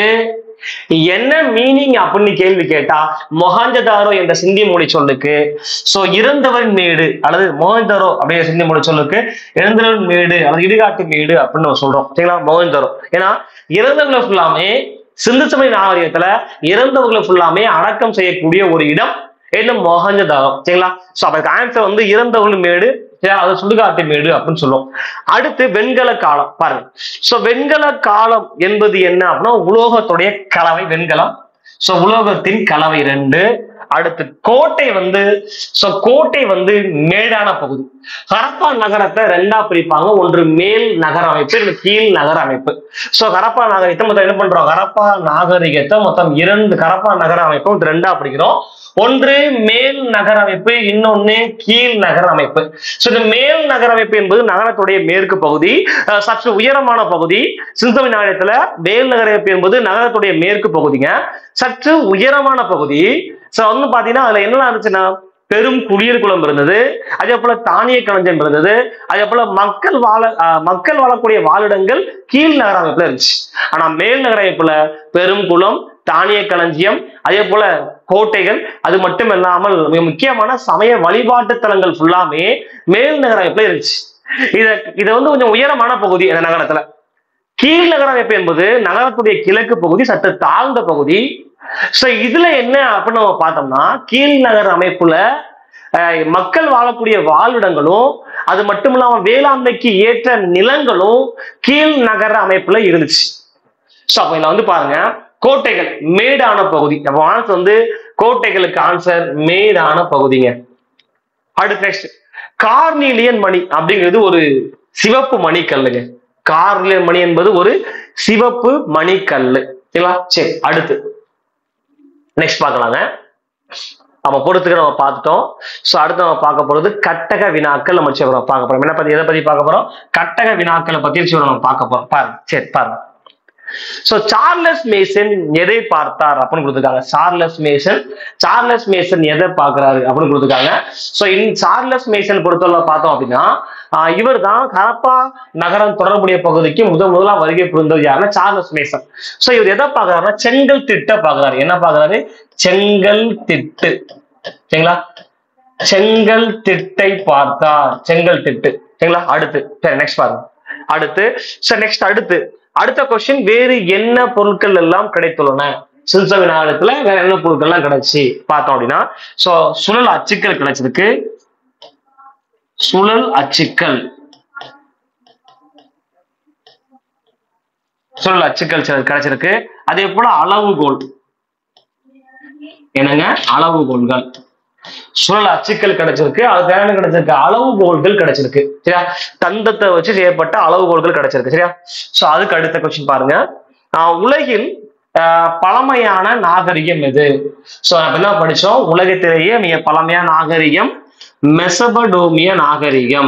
என்ன மீனிங் அப்படின்னு கேள்வி கேட்டா மொஹாஞ்சதாரோ என்ற சிந்தி மொழி சொல்லுக்கு சோ இறந்தவரின் மேடு அல்லது மொஹாஞ்சதாரோ அப்படிங்கிற சிந்தி மொழி சொல்லுக்கு இறந்தவரின் மேடு அல்லது இடுகாட்டு மேடு அப்படின்னு நம்ம சொல்றோம் சரிங்களா மொஹாஞ்சதாரோ ஏன்னா இறந்தவங்களை ஃபுல்லாமே சிந்து சமய நாகரிகத்துல இறந்தவங்களை ஃபுல்லாமே அடக்கம் செய்யக்கூடிய ஒரு இடம் என்ன மொஹஞ்சதாரோ சரிங்களா சோ அப்ப ஆன்சர் வந்து இறந்தவர்கள் மேடு சரி, அது சுடுகாட்டு மேடு அப்படின்னு சொல்லுவோம் அடுத்து வெண்கல காலம் பாருங்க சோ வெண்கல காலம் என்பது என்ன அப்படின்னா உலோகத்துடைய கலவை வெண்கலம் சோ உலோகத்தின் கலவை ரெண்டு அடுத்து கோட்டை வந்து சோ கோட்டை வந்து மேடான பகுதி ஹரப்பா நகரத்தை ரெண்டா பிரிப்பாங்க ஒன்று மேல் நகர அமைப்பு இன்னொன்று கீழ் நகர அமைப்பு சோ ஹரப்பா நாகரிகத்தை மொத்தம் என்ன பண்றோம் ஹரப்பா நாகரிகத்தை மொத்தம் இரண்டு ஹரப்பா நகர அமைப்பு மொத்தம் ரெண்டா பிரிக்கிறோம் ஒன்று மேல் நகர அமைப்பு இன்னொன்னு கீழ் நகர அமைப்பு சோ இந்த மேல் நகர அமைப்பு என்பது நகரத்துடைய மேற்கு பகுதி அஹ், சற்று உயரமான பகுதி சிந்தமி நாகரத்துல மேல் நகர அமைப்பு என்பது நகரத்துடைய மேற்கு பகுதிங்க சற்று உயரமான பகுதி சோ வந்து பாத்தீங்கன்னா அதுல என்னெல்லாம் இருந்துச்சுன்னா பெரும் குளியல் குளம் இருந்தது அதே போல தானிய களஞ்சியம் இருந்தது அதே போல மக்கள் வாழ அஹ், மக்கள் வாழக்கூடிய வாழிடங்கள் கீழ் நகர அமைப்புல இருந்துச்சு ஆனா மேல் நகர அமைப்புல பெரும் குளம் தானிய களஞ்சியம் அதே போல கோட்டைகள் அது மட்டும் இல்லாமல் மிக முக்கியமான சமய வழிபாட்டு தலங்கள் ஃபுல்லாமே மேல் நகர அமைப்புல இருந்துச்சு இத இது வந்து கொஞ்சம் உயரமான பகுதி அந்த நகரத்துல கீழ் நகர அமைப்பு என்பது நகரத்துடைய கிழக்கு பகுதி சற்று தாழ்ந்த பகுதி சோ இதுல என்ன அப்படின்னு நம்ம பார்த்தோம்னா கீழ் நகர அமைப்புல அஹ், மக்கள் வாழக்கூடிய வாழ்விடங்களும் அது மட்டும் இல்லாம வேளாண்மைக்கு ஏற்ற நிலங்களும் கீழ் நகர அமைப்புல இருந்துச்சு சோ அப்ப இதுல வந்து பாருங்க கோட்டைகள் மேடான பகுதி அப்ப ஆன்சர் வந்து கோட்டைகளுக்கு ஆன்சர் மேடான பகுதிங்க அடுத்து நெக்ஸ்ட் கார்னீலியன் மணி அப்படிங்கிறது ஒரு சிவப்பு மணிக்கல்லுங்க கார்னிலியன் மணி என்பது ஒரு சிவப்பு மணிக்கல்லு சரிங்களா சரி அடுத்து நெக்ஸ்ட் பார்க்கலாங்க நம்ம பொறுத்துக்கு நம்ம பார்த்துட்டோம் ஸோ அடுத்து நம்ம பார்க்க போறது கட்டக வினாக்கள் நம்ம சரி பார்க்க போறோம் என்ன பத்தி எதை பத்தி பார்க்க போறோம் கட்டக வினாக்களை பத்தி சரி நம்ம பார்க்க போறோம் பாருங்க சரி பாருங்க சோ சார்லஸ் மேசன் எதை பார்த்தார் அப்படின்னு கொடுத்துருக்காங்க சார்லஸ் மேசன் சார்லஸ் மேசன் எதை பார்க்கறாரு அப்படின்னு கொடுத்துருக்காங்க சோ இன் சார்லஸ் மேசன் பொறுத்தவரை பார்த்தோம் அப்படின்னா இவர் தான் ஹரப்பா நகரம் தொடர்புடைய பகுதிக்கு முதல் முதலா வருகை புரிந்தது யாருன்னா சார்லஸ் மேசன் சோ இவர் எதை பார்க்கறாருன்னா செங்கல் திட்ட பார்க்கறாரு என்ன பார்க்கறாரு செங்கல் திட்டு சரிங்களா செங்கல் திட்டை பார்த்தார் செங்கல் திட்டு சரிங்களா அடுத்து சரி நெக்ஸ்ட் பாருங்க அடுத்து சரி நெக்ஸ்ட் அடுத்து அடுத்த கொஸ்டின் வேறு என்ன பொருட்கள் எல்லாம் கிடைத்துள்ளன சில்சவி நாகரத்துல வேற என்ன பொருட்கள் எல்லாம் கிடைச்சு பார்த்தோம் அப்படின்னா சோ சுழல் அச்சுக்கள் கிடைச்சிருக்கு சுழல் அச்சுக்கள் சுழல் அச்சுக்கள் சில கிடைச்சிருக்கு அதே போல அளவுகோல் என்னங்க அளவுகோல்கள் சுழல் அச்சுக்கள் கிடைச்சிருக்கு அது என்ன கிடைச்சிருக்கு அளவுகோல்கள் கிடைச்சிருக்கு சரியா தந்தத்தை வச்சு செய்யப்பட்ட அளவுகோல்கள் கிடைச்சிருக்கு சரியா சோ அதுக்கு அடுத்த கொஸ்டின் பாருங்க ஆஹ் உலகில் ஆஹ் பழமையான நாகரிகம் எது சோ நம்ம என்ன படிச்சோம் உலகத்திலேயே மிக பழமையான நாகரிகம் மெசபடோமிய நாகரிகம்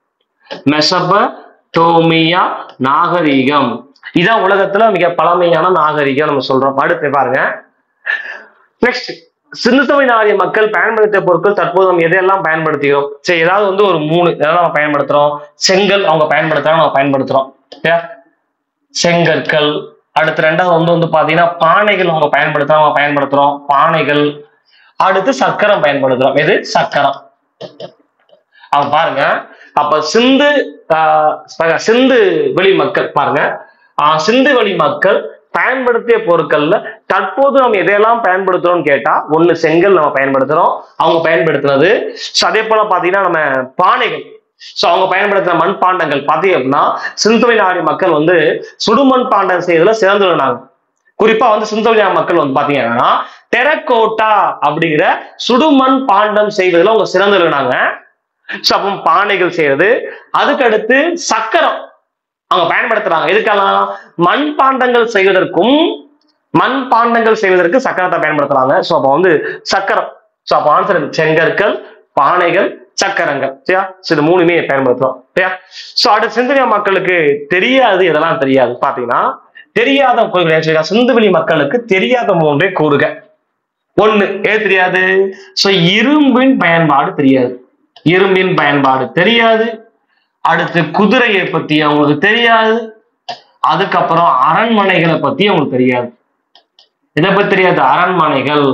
மெசபடோமியா நாகரிகம் இதான் உலகத்துல மிக பழமையான நாகரிகம் நம்ம சொல்றோம் அடுத்து பாருங்க நெக்ஸ்ட் சிந்து சமய நாகரிக மக்கள் பயன்படுத்திய பொருட்கள் தற்போது நம்ம எதையெல்லாம் பயன்படுத்துகிறோம் சரி ஏதாவது வந்து ஒரு மூணு எதெல்லாம் நம்ம பயன்படுத்துறோம் செங்கல் அவங்க பயன்படுத்துறாங்க நம்ம பயன்படுத்துறோம் சரியா? செங்கற்கள் அடுத்து ரெண்டாவது வந்து வந்து பாத்தீங்கன்னா பானைகள் அவங்க பயன்படுத்துறாங்க நம்ம பயன்படுத்துறோம் பானைகள் அடுத்து சக்கரம் பயன்படுத்துறோம் எது சக்கரம் அவன் பாருங்க அப்ப சிந்து ஆஹ் சிந்து வெளி மக்கள் பாருங்க ஆஹ் சிந்து வெளி மக்கள் பயன்படுத்திய பொருட்கள்ல தற்போது நம்ம எதையெல்லாம் பயன்படுத்துறோம்னு கேட்டா ஒண்ணு செங்கல் நம்ம பயன்படுத்துறோம் அவங்க பயன்படுத்துனது So, அதே போல பாத்தீங்கன்னா நம்ம பானைகள் சோ அவங்க பயன்படுத்தின மண்பாண்டங்கள் பாத்தீங்க அப்படின்னா சிந்துவை நாடி மக்கள் வந்து சுடுமண் பாண்டம் செய்யறதுல சிறந்து விளங்கினாங்க குறிப்பா வந்து சிந்தோலியா மக்கள் வந்து பாத்தீங்கன்னா டெரக்கோட்டா அப்படிங்கிற சுடுமண் பாண்டம் செய்வதில் அவங்க சிறந்து விளங்கினாங்க சோ அப்போ பானைகள் செய்யறது அதுக்கடுத்து சக்கரம் அவங்க பயன்படுத்துறாங்க எதுக்கெல்லாம் மண் பாண்டங்கள் செய்வதற்கும் மண் பாண்டங்கள் செய்வதற்கு சக்கரத்தை பயன்படுத்துறாங்க சோ அப்போ வந்து சக்கரம் சோ அப்போ ஆன்சர் செங்கற்கள் பானைகள் சக்கரங்கள் சரியா So, இது மூணுமே பயன்படுத்துறோம் சரியா சோ அடுத்து சிந்தனியா மக்களுக்கு தெரியாது இதெல்லாம் தெரியாது பாத்தீங்கன்னா தெரியாத கோயில்கள் சரியா? சிந்துவெளி மக்களுக்கு தெரியாத மூன்றே கூறுக ஒண்ணு ஏன் தெரியாது சோ இரும்பின் பயன்பாடு தெரியாது இரும்பின் பயன்பாடு தெரியாது அடுத்து குதிரையை பத்தி அவங்களுக்கு தெரியாது அதுக்கப்புறம் அரண்மனைகளை பத்தி அவங்களுக்கு தெரியாது இதை பத்தி தெரியாது அரண்மனைகள்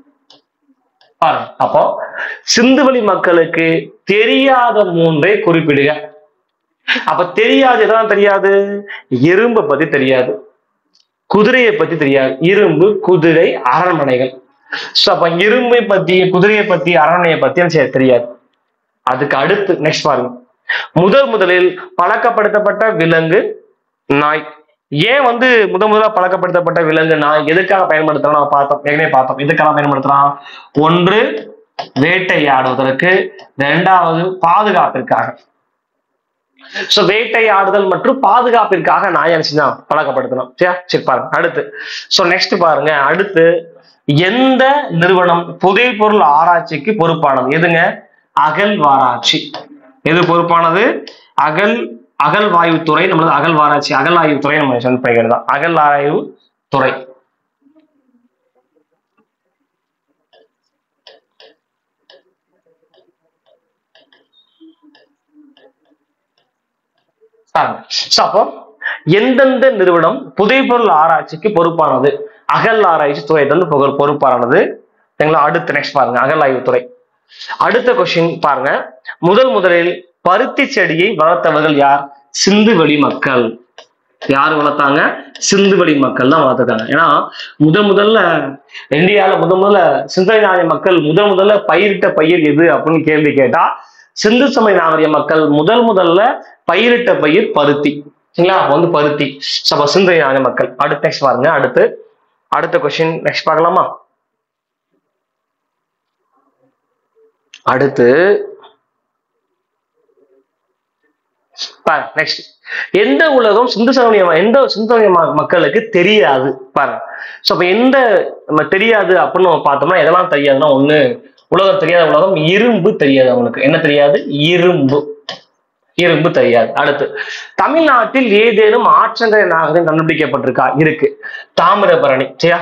பாருங்க அப்போ சிந்துவெளி மக்களுக்கு தெரியாத மூன்றை குறிப்பிடுக அப்ப தெரியாது எதெல்லாம் தெரியாது இரும்பை பத்தி தெரியாது குதிரையை பத்தி தெரியாது இரும்பு குதிரை அரண்மனைகள் சோ அப்ப இரும்பை பத்தி குதிரையை பத்தி அரண்மனையை பத்தி எனக்கு சரி தெரியாது அதுக்கு அடுத்து நெக்ஸ்ட் பாருங்க முதல் முதலில் பழக்கப்படுத்தப்பட்ட விலங்கு நாய் ஏன் வந்து முத முதலா பழக்கப்படுத்தப்பட்ட விலங்கு நாய் எதுக்காக பயன்படுத்துறோம் நம்ம பார்த்தோம் ஏற்கனவே பார்த்தோம் எதுக்காக பயன்படுத்துறான் ஒன்று வேட்டையாடுவதற்கு இரண்டாவது பாதுகாப்பிற்காக சோ வேட்டையாடுதல் மற்றும் பாதுகாப்பிற்காக நாய் அனுப்பிச்சுதான் பழக்கப்படுத்தணும் சரியா சரி பாருங்க அடுத்து சோ நெக்ஸ்ட் பாருங்க அடுத்து எந்த நிறுவனம் புதை பொருள் ஆராய்ச்சிக்கு பொறுப்பானது எதுங்க அகழ்வாராய்ச்சி எது பொறுப்பானது அகல் அகழ்வாய்வுத்துறை நம்மளது அகழ்வாராய்ச்சி அகழாய்வுத்துறை நம்ம சொன்ன பெயர் தான் அகழ்வாய்வு துறை பாருங்க. So, அப்போ எந்தெந்த நிறுவனம் புதைபொருள் ஆராய்ச்சிக்கு பொறுப்பானது அகல் ஆராய்ச்சி துறை வந்து பொரு- பொறுப்பானது சரிங்களா அடுத்து நெக்ஸ்ட் பாருங்க அகழாய்வுத்துறை அடுத்த கொஸ்டின் பாருங்க முதல் முதலில் பருத்தி செடியை வளர்த்தவர்கள் யார் சிந்துவெளி மக்கள் யார் வளர்த்தாங்க சிந்துவெளி மக்கள் தான் வளர்த்துருக்காங்க ஏன்னா முதல் முதல்ல இந்தியால முத முதல்ல சிந்தனை நாகரிக மக்கள் முதல் முதல்ல பயிரிட்ட பயிர் எது அப்படின்னு கேள்வி கேட்டா சிந்து சமய நாகரிக மக்கள் முதல் முதல்ல பயிரிட்ட பயிர் பருத்தி சரிங்களா அப்ப வந்து பருத்தி So, அப்ப சிந்தனை நாகரிக மக்கள் அடுத்து நெக்ஸ்ட் பாருங்க அடுத்து அடுத்த கொஸ்டின் நெக்ஸ்ட் பார்க்கலாமா அடுத்து நெக்ஸ்ட் எந்த உலகம் சிந்து சமய எந்த சிந்து சமய ம- மக்களுக்கு தெரியாது பாருங்க சோ அப்ப எந்த நம்ம தெரியாது அப்படின்னு நம்ம பார்த்தோம்னா எதெல்லாம் தெரியாதுன்னா ஒண்ணு உலகம் தெரியாத உலகம் இரும்பு தெரியாது அவங்களுக்கு என்ன தெரியாது இரும்பு இரும்பு தெரியாது அடுத்து தமிழ்நாட்டில் ஏதேனும் ஆற்றங்கரை நாகரிகம் கண்டுபிடிக்கப்பட்டிருக்கா இருக்கு தாமிரபரணி சரியா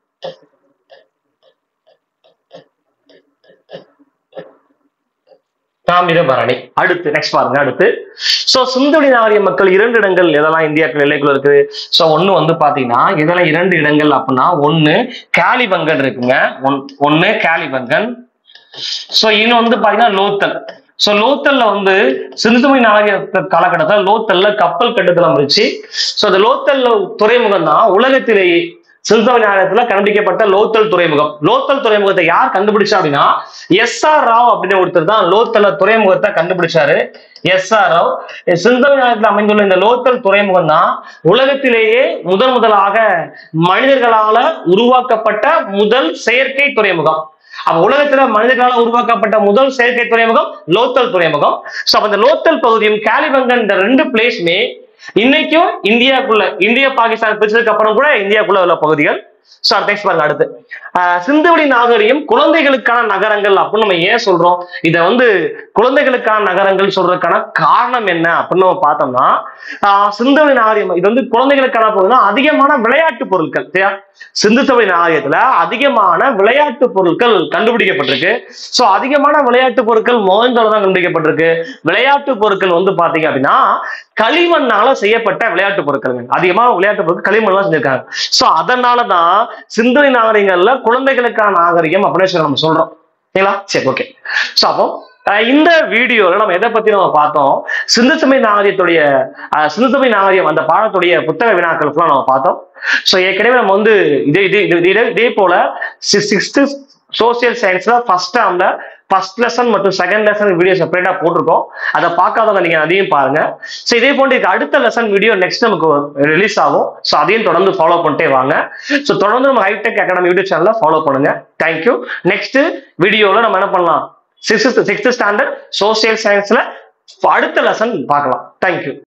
தாமிரபரணி அடுத்து நெக்ஸ்ட் பாருங்க அடுத்து சோ சிந்துவெளி நாகரிக மக்கள் இரண்டு இடங்கள் எதெல்லாம் இந்தியாவுக்கு எல்லைக்குள்ள இருக்குது சோ ஒண்ணு வந்து பாத்தீங்கன்னா இதெல்லாம் இரண்டு இடங்கள் அப்படின்னா ஒண்ணு காலிபங்கன் இருக்குங்க ஒன்- ஒண்ணு காலிபங்கன் சோ இன்னும் வந்து பாத்தீங்கன்னா லோத்தல் சோ லோத்தல்ல வந்து சிந்துமை நாகரிக காலகட்டத்துல லோத்தல்ல கப்பல் கட்டுத்தளம் இருந்துச்சு சோ அந்த லோத்தல்ல துறைமுகம் தான் உலகத்திலேயே சிந்துமை நாகரிகத்துல கண்டுபிடிக்கப்பட்ட லோத்தல் துறைமுகம் லோத்தல் துறைமுகத்தை யார் கண்டுபிடிச்சா அப்படின்னா எஸ் ஆர் ராவ் அப்படின்னு ஒருத்தர் தான் லோத்தல்ல துறைமுகத்தை கண்டுபிடிச்சாரு எஸ் ஆர் ராவ் சிந்தமை நாகரிகத்தில் அமைந்துள்ள இந்த லோத்தல் துறைமுகம் தான் உலகத்திலேயே முதன் முதலாக மனிதர்களால உருவாக்கப்பட்ட முதல் செயற்கை துறைமுகம் அப்ப உலகத்துல மனிதர்களால் உருவாக்கப்பட்ட முதல் செயற்கை துறைமுகம் லோத்தல் துறைமுகம் சோ அப்ப இந்த லோத்தல் பகுதியும் காலிபங்கன் இந்த ரெண்டு பிளேஸுமே இன்னைக்கும் இந்தியாக்குள்ள இந்தியா பாகிஸ்தான் பிரிச்சதுக்கு அப்புறம் கூட இந்தியாக்குள்ள உள்ள பகுதிகள் சோ நெக்ஸ்ட் பாருங்க அடுத்து ஆஹ் சிந்துவெளி நாகரிகம் குழந்தைகளுக்கான நகரங்கள் அப்படின்னு நம்ம ஏன் சொல்றோம் இத வந்து குழந்தைகளுக்கான நகரங்கள் சொல்றதுக்கான காரணம் என்ன அப்படின்னு நம்ம பார்த்தோம்னா ஆஹ் சிந்துவெளி நாகரிகம் இது வந்து குழந்தைகளுக்கான பகுதினா அதிகமான விளையாட்டு பொருட்கள் சரியா சிந்து சபை நாகரிகத்துல அதிகமான விளையாட்டு பொருட்கள் கண்டுபிடிக்கப்பட்டிருக்கு சோ அதிகமான விளையாட்டு பொருட்கள் மோகன்தோல தான் கண்டுபிடிக்கப்பட்டிருக்கு விளையாட்டு பொருட்கள் வந்து பாத்தீங்க அப்படின்னா களிமண்ணால செய்யப்பட்ட விளையாட்டு பொருட்கள் அதிகமா விளையாட்டு பொருட்கள் களிமண்ணால செஞ்சிருக்காங்க சோ அதனாலதான் சிந்தனை நாகரிகங்கள்ல குழந்தைகளுக்கான நாகரிகம் அப்படின்னு சொல்லி நம்ம சொல்றோம் சரிங்களா சரி ஓகே சோ அப்போ அஹ் இந்த வீடியோல நம்ம எதை பத்தி நம்ம பார்த்தோம் சிந்து சமய நாகரிகத்துடைய அஹ் சிந்து சமய நாகரிகம் அந்த பாடத்துடைய புத்தக வினாக்கள் ஃபுல்லா நம்ம பார்த்தோம் ஸோ ஏற்கனவே நம்ம வந்து இதே இதே இது- இதே இதே போல சிக்ஸ்த்து சோசியல் சயின்ஸ்ல ஃபர்ஸ்ட் டேர்ம்ல ஃபர்ஸ்ட் லெசன் மற்றும் செகண்ட் லெசன் வீடியோ செப்பரேட்டா போட்டிருக்கோம் அதை பார்க்காதவங்க நீங்க அதையும் பாருங்க ஸோ இதே போன்று இதுக்கு அடுத்த லெசன் வீடியோ நெக்ஸ்ட் நமக்கு ரிலீஸ் ஆகும் ஸோ அதையும் தொடர்ந்து ஃபாலோ பண்ணிட்டே வாங்க ஸோ தொடர்ந்து நம்ம ஹைடெக் அகாடமி யூடியூப் சேனலை ஃபாலோ பண்ணுங்க தேங்க்யூ நெக்ஸ்ட் வீடியோவில் நம்ம என்ன பண்ணலாம் சிக்ஸ்த் சிக்ஸ்த் ஸ்டாண்டர்ட் சோசியல் சயின்ஸ்ல அடுத்த லெசன் பார்க்கலாம் தேங்க்யூ